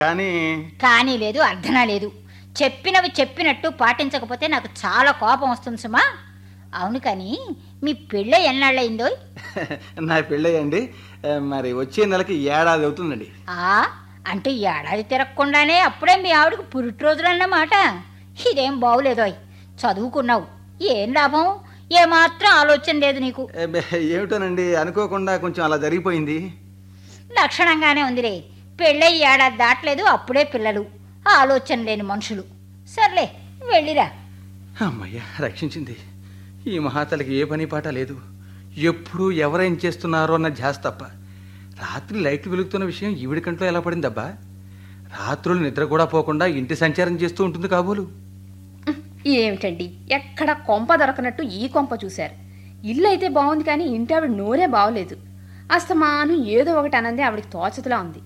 కానీ కానీ లేదు అర్థనా లేదు చెప్పినవి చెప్పినట్టు పాటించకపోతే నాకు చాలా కోపం వస్తుంది సుమా అవును కానీ మీ పెళ్ళ ఎన్నాళ్ళయిందో నా పెళ్ళయ్యండి ఆ, మరి వచ్చే నెలకి ఏడాది అవుతుందండి ఆ అంటే ఏడాది తిరగకుండానే అప్పుడే మీ ఆవిడకి పురిటిరోజులన్నమాట ఇదేం బాగులేదోయ్ చదువుకున్నావు ఏం లాభం ఏమాత్రం ఆలోచన లేదు నీకు ఏ, బె, ఏమిటోనండి అనుకోకుండా కొంచెం అలా జరిగిపోయింది లక్షణంగానే ఉందిరే పెళ్ళయి ఏడాది దాటలేదు అప్పుడే పిల్లలు ఆలోచన లేని మనుషులు సర్లే వెళ్ళిరా అమ్మయ్య రక్షించింది ఈ మహాతలకి ఏ పని పాట లేదు ఎప్పుడు ఎవరేం చేస్తున్నారో అన్న ధ్యాస తప్ప రాత్రి లైట్లు వెలుగుతున్న విషయం ఈవిడి కంట్లో ఎలా పడిందబ్బా రాత్రులు నిద్ర కూడా పోకుండా ఇంటి సంచారం చేస్తూ ఉంటుంది కాబోలు ఏమిటండి ఎక్కడ కొంప దొరకనట్టు ఈ కొంప చూశారు ఇల్లు అయితే బాగుంది కానీ ఇంటి ఆవిడ నోరే బాగోలేదు అస్తమాను ఏదో ఒకటి అనంది ఆవిడకి తోచతులా ఉంది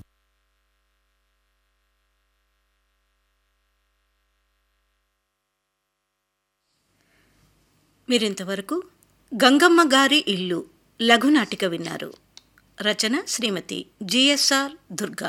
మీరింతవరకు గంగమ్మ గారి ఇల్లు లఘునాటిక విన్నారు రచన శ్రీమతి జిఎస్ఆర్ దుర్గా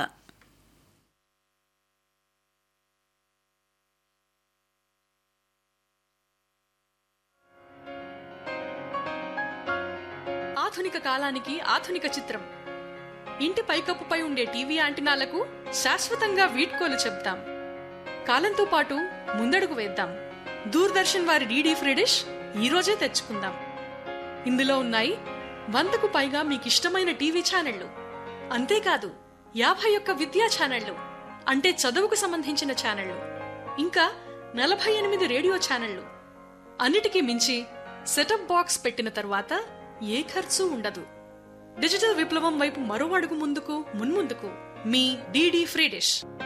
ఆధునిక కాలానికి ఆధునిక చిత్రం ఇంటి పైకప్పుపై ఉండే టీవీ యాంటినాలకు శాశ్వతంగా వీడ్కోలు చెప్తాం కాలంతో పాటు ముందడుగు వేద్దాం దూరదర్శన్ వారి డీడీ ఫ్రీ డిష్ ఈ రోజే తెచ్చుకుందాం ఇందులో ఉన్నాయి వందకు పైగా మీకు ఇష్టమైన టీవీ ఛానళ్లు అంతేకాదు యాభై ఒక్క విద్యా ఛానళ్లు అంటే చదువుకు సంబంధించిన ఛానళ్లు ఇంకా నలభై ఎనిమిది రేడియో ఛానళ్లు అన్నిటికీ మించి సెటప్ బాక్స్ పెట్టిన తరువాత ఏ ఖర్చు ఉండదు డిజిటల్ విప్లవం వైపు మరో అడుగు ముందుకు మున్ముందుకు మీ డీడీ ఫ్రీ డిష్